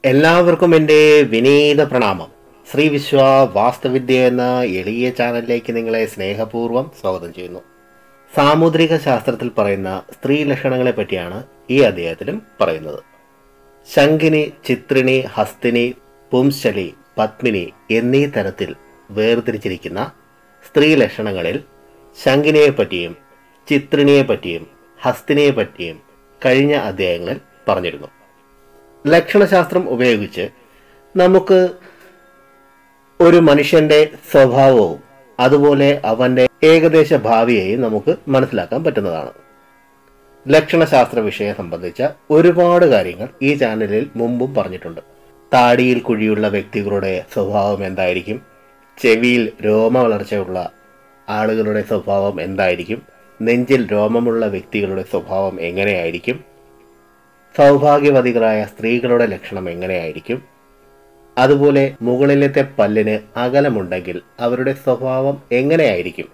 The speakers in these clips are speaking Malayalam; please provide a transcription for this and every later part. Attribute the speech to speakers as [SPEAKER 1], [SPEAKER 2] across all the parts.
[SPEAKER 1] എല്ലാവർക്കും എൻ്റെ വിനീത പ്രണാമം ശ്രീ വിശ്വ വാസ്തുവിദ്യ എന്ന എളിയ ചാനലിലേക്ക് നിങ്ങളെ സ്നേഹപൂർവ്വം സ്വാഗതം ചെയ്യുന്നു സാമുദ്രിക ശാസ്ത്രത്തിൽ പറയുന്ന സ്ത്രീ ലക്ഷണങ്ങളെ പറ്റിയാണ് ഈ അധ്യായത്തിലും പറയുന്നത് ശങ്കിനി ചിത്രിണി ഹസ്തിനി പുംശലി പത്മിനി എന്നീ തരത്തിൽ വേർതിരിച്ചിരിക്കുന്ന സ്ത്രീ ലക്ഷണങ്ങളിൽ ശങ്കിനിയെ പറ്റിയും ചിത്രിണിയെ പറ്റിയും ഹസ്തിനിയെ പറ്റിയും കഴിഞ്ഞ അധ്യായങ്ങളിൽ പറഞ്ഞിരുന്നു ലക്ഷണശാസ്ത്രം ഉപയോഗിച്ച് നമുക്ക് ഒരു മനുഷ്യന്റെ സ്വഭാവവും അതുപോലെ അവന്റെ ഏകദേശ ഭാവിയെയും നമുക്ക് മനസ്സിലാക്കാൻ പറ്റുന്നതാണ് ലക്ഷണശാസ്ത്ര വിഷയം സംബന്ധിച്ച ഒരുപാട് കാര്യങ്ങൾ ഈ ചാനലിൽ മുമ്പും പറഞ്ഞിട്ടുണ്ട് താടിയിൽ കുഴിയുള്ള വ്യക്തികളുടെ സ്വഭാവം എന്തായിരിക്കും ചെവിയിൽ രോമ വളർച്ചയുള്ള ആളുകളുടെ സ്വഭാവം എന്തായിരിക്കും നെഞ്ചിൽ രോമമുള്ള വ്യക്തികളുടെ സ്വഭാവം എങ്ങനെയായിരിക്കും സൗഭാഗ്യവതികളായ സ്ത്രീകളുടെ ലക്ഷണം എങ്ങനെയായിരിക്കും അതുപോലെ മുകളിലത്തെ പല്ലിന് അകലമുണ്ടെങ്കിൽ അവരുടെ സ്വഭാവം എങ്ങനെയായിരിക്കും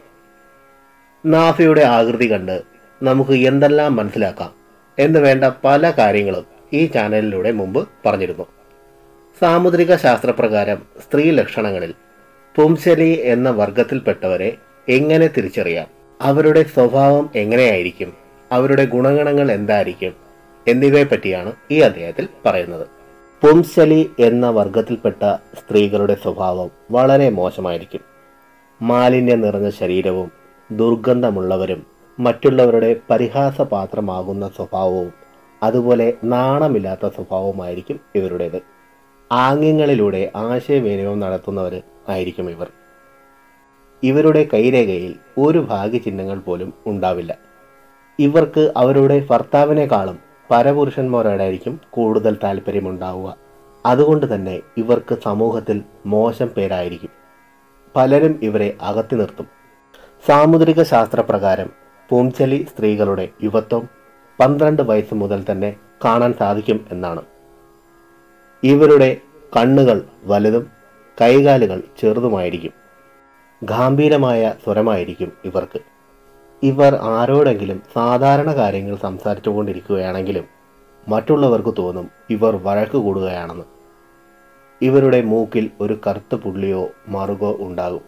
[SPEAKER 1] നാഫയുടെ ആകൃതി കണ്ട് നമുക്ക് എന്തെല്ലാം മനസ്സിലാക്കാം എന്ന് വേണ്ട പല കാര്യങ്ങളും ഈ ചാനലിലൂടെ മുമ്പ് പറഞ്ഞിരുന്നു സാമുദ്രിക ശാസ്ത്രപ്രകാരം സ്ത്രീ ലക്ഷണങ്ങളിൽ പുംശലി എന്ന വർഗത്തിൽപ്പെട്ടവരെ എങ്ങനെ തിരിച്ചറിയാം അവരുടെ സ്വഭാവം എങ്ങനെയായിരിക്കും അവരുടെ ഗുണഗണങ്ങൾ എന്തായിരിക്കും എന്നിവയെ പറ്റിയാണ് ഈ അധ്യായത്തിൽ പറയുന്നത് പുംശലി എന്ന വർഗത്തിൽപ്പെട്ട സ്ത്രീകളുടെ സ്വഭാവം വളരെ മോശമായിരിക്കും മാലിന്യം നിറഞ്ഞ ശരീരവും ദുർഗന്ധമുള്ളവരും മറ്റുള്ളവരുടെ പരിഹാസപാത്രമാകുന്ന സ്വഭാവവും അതുപോലെ നാണമില്ലാത്ത സ്വഭാവവുമായിരിക്കും ഇവരുടേത് ആംഗ്യങ്ങളിലൂടെ ആശയവിനിമയം നടത്തുന്നവർ ആയിരിക്കും ഇവർ ഇവരുടെ കൈരേഖയിൽ ഒരു ഭാഗ്യചിഹ്നങ്ങൾ പോലും ഉണ്ടാവില്ല ഇവർക്ക് അവരുടെ ഭർത്താവിനേക്കാളും പരപുരുഷന്മാരോടായിരിക്കും കൂടുതൽ താല്പര്യമുണ്ടാവുക അതുകൊണ്ട് തന്നെ ഇവർക്ക് സമൂഹത്തിൽ മോശം പേരായിരിക്കും പലരും ഇവരെ അകറ്റി നിർത്തും സാമുദ്രിക ശാസ്ത്രപ്രകാരം പൂംചലി സ്ത്രീകളുടെ യുവത്വം പന്ത്രണ്ട് വയസ്സ് മുതൽ തന്നെ കാണാൻ സാധിക്കും എന്നാണ് ഇവരുടെ കണ്ണുകൾ വലുതും കൈകാലുകൾ ചെറുതുമായിരിക്കും ഗാംഭീരമായ സ്വരമായിരിക്കും ഇവർക്ക് ഇവർ ആരോടെങ്കിലും സാധാരണ കാര്യങ്ങൾ സംസാരിച്ചുകൊണ്ടിരിക്കുകയാണെങ്കിലും മറ്റുള്ളവർക്ക് തോന്നും ഇവർ വഴക്ക് കൂടുകയാണെന്ന് ഇവരുടെ മൂക്കിൽ ഒരു കറുത്ത പുള്ളിയോ മറുകോ ഉണ്ടാകും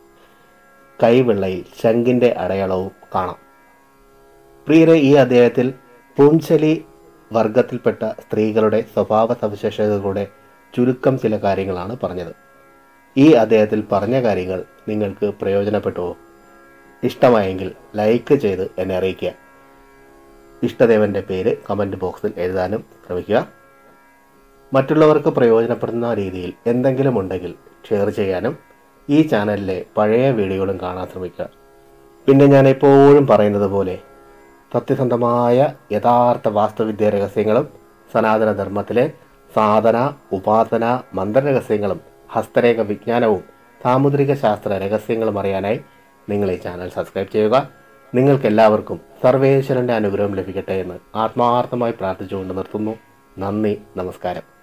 [SPEAKER 1] കൈവെള്ളയിൽ ശങ്കിന്റെ അടയാളവും കാണാം പ്രിയരെ ഈ അധ്യായത്തിൽ പൂഞ്ചലി വർഗത്തിൽപ്പെട്ട സ്ത്രീകളുടെ സ്വഭാവ സവിശേഷതകളുടെ ചുരുക്കം ചില കാര്യങ്ങളാണ് പറഞ്ഞത് ഈ അധ്യായത്തിൽ പറഞ്ഞ കാര്യങ്ങൾ നിങ്ങൾക്ക് പ്രയോജനപ്പെട്ടുവോ ഇഷ്ടമായെങ്കിൽ ലൈക്ക് ചെയ്ത് എന്നെ അറിയിക്കുക ഇഷ്ടദേവന്റെ പേര് കമൻറ്റ് ബോക്സിൽ എഴുതാനും ശ്രമിക്കുക മറ്റുള്ളവർക്ക് പ്രയോജനപ്പെടുന്ന രീതിയിൽ എന്തെങ്കിലും ഉണ്ടെങ്കിൽ ഷെയർ ചെയ്യാനും ഈ ചാനലിലെ പഴയ വീഡിയോകളും കാണാൻ ശ്രമിക്കുക പിന്നെ ഞാൻ എപ്പോഴും പറയുന്നത് പോലെ സത്യസന്ധമായ യഥാർത്ഥ വാസ്തുവിദ്യ രഹസ്യങ്ങളും സനാതന ധർമ്മത്തിലെ സാധന ഉപാസന മന്ത്രരഹസ്യങ്ങളും ഹസ്തരേഖ വിജ്ഞാനവും സാമുദ്രിക ശാസ്ത്ര രഹസ്യങ്ങളും അറിയാനായി നിങ്ങൾ ഈ ചാനൽ സബ്സ്ക്രൈബ് ചെയ്യുക നിങ്ങൾക്ക് എല്ലാവർക്കും സർവേശ്വരന്റെ അനുഗ്രഹം ലഭിക്കട്ടെ എന്ന് ആത്മാർത്ഥമായി പ്രാർത്ഥിച്ചുകൊണ്ട് നിർത്തുന്നു നന്ദി നമസ്കാരം